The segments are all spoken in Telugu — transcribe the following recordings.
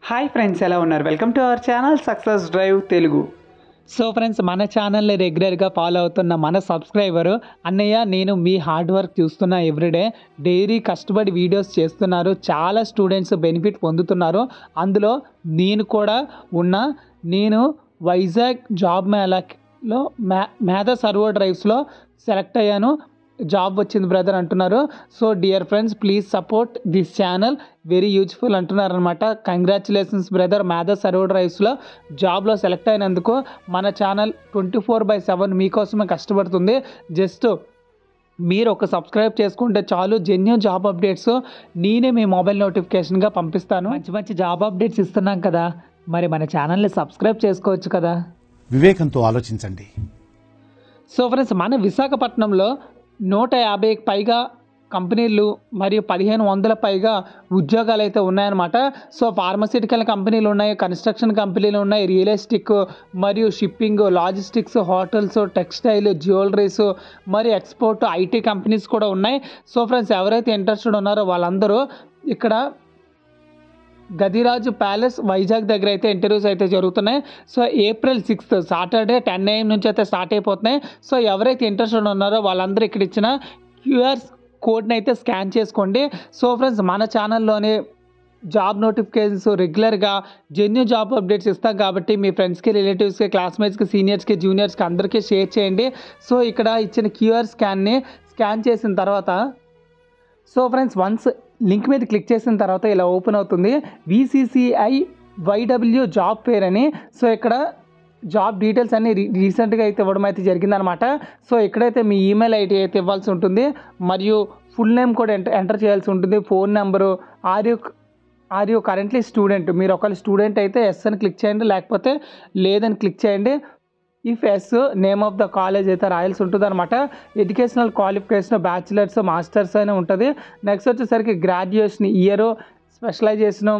హాయ్ ఫ్రెండ్స్ ఎలా ఉన్నారు welcome to our channel success drive Telugu so friends మన ఛానల్ని రెగ్యులర్గా ఫాలో అవుతున్న మన సబ్స్క్రైబరు అన్నయ్య నేను మీ హార్డ్ వర్క్ చూస్తున్నా ఎవ్రీడే డైలీ కష్టపడి వీడియోస్ చేస్తున్నారు చాలా స్టూడెంట్స్ బెనిఫిట్ పొందుతున్నారు అందులో నేను కూడా ఉన్న నేను వైజాగ్ జాబ్ మేళాలో మ్యా మేధా సర్వో డ్రైవ్స్లో సెలెక్ట్ అయ్యాను జాబ్ వచ్చింది బ్రదర్ అంటున్నారు so dear friends please support this channel very useful అంటున్నారు అనమాట కంగ్రాచులేషన్స్ బ్రదర్ మేధా సర్వో డ్రైవ్స్లో జాబ్లో సెలెక్ట్ అయినందుకు మన channel twenty four by seven మీకోసమే కష్టపడుతుంది జస్ట్ మీరు ఒక సబ్స్క్రైబ్ చేసుకుంటే చాలు జెన్యున్ జాబ్ అప్డేట్స్ నేనే మీ మొబైల్ నోటిఫికేషన్గా పంపిస్తాను మంచి మంచి జాబ్ అప్డేట్స్ ఇస్తున్నాం కదా మరి మన ఛానల్ని సబ్స్క్రైబ్ చేసుకోవచ్చు కదా వివేకంతో ఆలోచించండి సో ఫ్రెండ్స్ మన విశాఖపట్నంలో నూట యాభైకి పైగా కంపెనీలు మరియు పదిహేను వందల పైగా ఉద్యోగాలు అయితే ఉన్నాయన్నమాట సో ఫార్మసిటికల్ కంపెనీలు ఉన్నాయి కన్స్ట్రక్షన్ కంపెనీలు ఉన్నాయి రియల్ ఎస్టేట్ మరియు shipping logistics hotels textile jewelleries మరియు ఎక్స్పోర్ట్ ఐటీ కంపెనీస్ కూడా ఉన్నాయి సో ఫ్రెండ్స్ ఎవరైతే ఇంట్రెస్టెడ్ ఉన్నారో వాళ్ళందరూ ఇక్కడ గదిరాజు ప్యాలెస్ వైజాగ్ దగ్గర అయితే ఇంటర్వ్యూస్ అయితే జరుగుతున్నాయి so April sixth Saturday ten AM నుంచి అయితే స్టార్ట్ అయిపోతున్నాయి సో ఎవరైతే ఇంట్రెస్టెడ్ ఉన్నారో వాళ్ళందరూ ఇక్కడ ఇచ్చిన క్యూఆర్ కోడ్ని అయితే స్కాన్ చేసుకోండి సో ఫ్రెండ్స్ మన ఛానల్లోనే జాబ్ నోటిఫికేషన్స్ రెగ్యులర్గా జెన్యూ జాబ్ అప్డేట్స్ ఇస్తాం కాబట్టి మీ ఫ్రెండ్స్కి రిలేటివ్స్కి క్లాస్మేట్స్కి సీనియర్స్కి జూనియర్స్కి అందరికీ షేర్ చేయండి సో ఇక్కడ ఇచ్చిన క్యూఆర్ స్కాన్ని స్కాన్ చేసిన తర్వాత సో ఫ్రెండ్స్ వన్స్ లింక్ మీద క్లిక్ చేసిన తర్వాత ఇలా ఓపెన్ అవుతుంది విసిసిఐ వైడబ్ల్యూ జాబ్ ఫేర్ అని సో ఇక్కడ జాబ్ డీటెయిల్స్ అన్ని రీ రీసెంట్గా అయితే ఇవ్వడం అయితే జరిగిందనమాట సో ఇక్కడైతే మీ ఈమెయిల్ ఐడి అయితే ఇవ్వాల్సి ఉంటుంది మరియు ఫుల్ నేమ్ కూడా ఎంటర్ ఎంటర్ చేయాల్సి ఉంటుంది phone number are you are you currently student మీరు ఒకవేళ స్టూడెంట్ అయితే ఎస్ అని క్లిక్ చేయండి లేకపోతే లేదని క్లిక్ చేయండి if yes name of the college అయితే రాయాల్సి ఉంటుంది అనమాట ఎడ్యుకేషనల్ క్వాలిఫికేషన్ బ్యాచిలర్స్ మాస్టర్స్ అని ఉంటుంది నెక్స్ట్ వచ్చేసరికి graduation year specialisation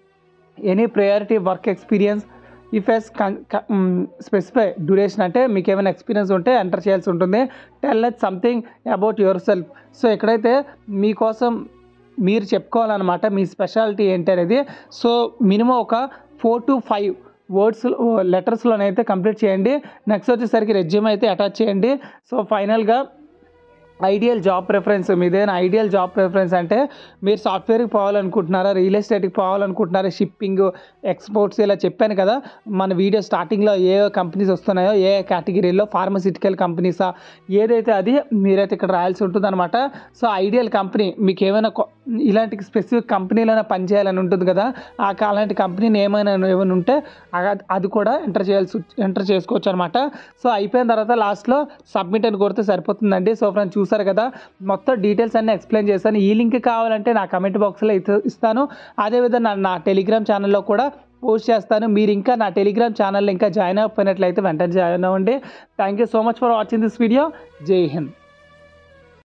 any priority work experience if yes specify duration అంటే మీకు ఏమైనా ఎక్స్పీరియన్స్ ఉంటే ఎంటర్ చేయాల్సి ఉంటుంది tell let something about yourself so ఇక్కడైతే మీకోసం మీరు చెప్పుకోవాలన్నమాట మీ స్పెషాలిటీ ఏంటి అనేది సో మినిమం ఒక ఫోర్ టు ఫైవ్ వర్డ్స్ లెటర్స్లోనైతే కంప్లీట్ చేయండి నెక్స్ట్ వచ్చేసరికి రెజ్యూమ్ అయితే అటాచ్ చేయండి సో ఫైనల్గా ఐడియల్ జాబ్ ప్రిఫరెన్స్ మీదేనా ఐడియల్ జాబ్ ప్రిఫరెన్స్ అంటే మీరు సాఫ్ట్వేర్కి పోవాలనుకుంటున్నారా రియల్ ఎస్టేట్కి పోవాలనుకుంటున్నారా షిప్పింగ్ ఎక్స్పోర్ట్స్ ఇలా చెప్పాను కదా మన వీడియో స్టార్టింగ్లో ఏ కంపెనీస్ వస్తున్నాయో ఏ కేటగిరీలో ఫార్మసిటికల్ కంపెనీసా ఏదైతే అది మీరైతే ఇక్కడ రాయాల్సి ఉంటుంది అనమాట సో ఐడియల్ కంపెనీ మీకు ఏమైనా కొ- ఇలాంటి స్పెసిఫిక్ కంపెనీలోనే పనిచేయాలని ఉంటుంది కదా ఆ క- అలాంటి కంపెనీని ఏమైనా ఏమైనా ఉంటే అగ- అది కూడా ఎంటర్ చేయాల్సి ఎంటర్ చేసుకోవచ్చు అనమాట సో అయిపోయిన తర్వాత లాస్ట్లో సబ్మిట్ అని కొడితే సరిపోతుందండి సో ఫ్రెండ్స్ చూసారు కదా మొత్తం డీటెయిల్స్ అన్నీ ఎక్స్ప్లెయిన్ చేశాను ఈ లింక్ కావాలంటే నా కమెంట్ బాక్స్లో ఇస్తాను అదేవిధంగా నా- నా టెలిగ్రామ్ ఛానల్లో కూడా పోస్ట్ చేస్తాను మీరు ఇంకా నా టెలిగ్రామ్ ఛానల్లో ఇంకా జాయిన్ అయిపోయినట్లయితే వెంటనే జాయిన్ అవ్వండి thank you so much for watching this video జై హింద్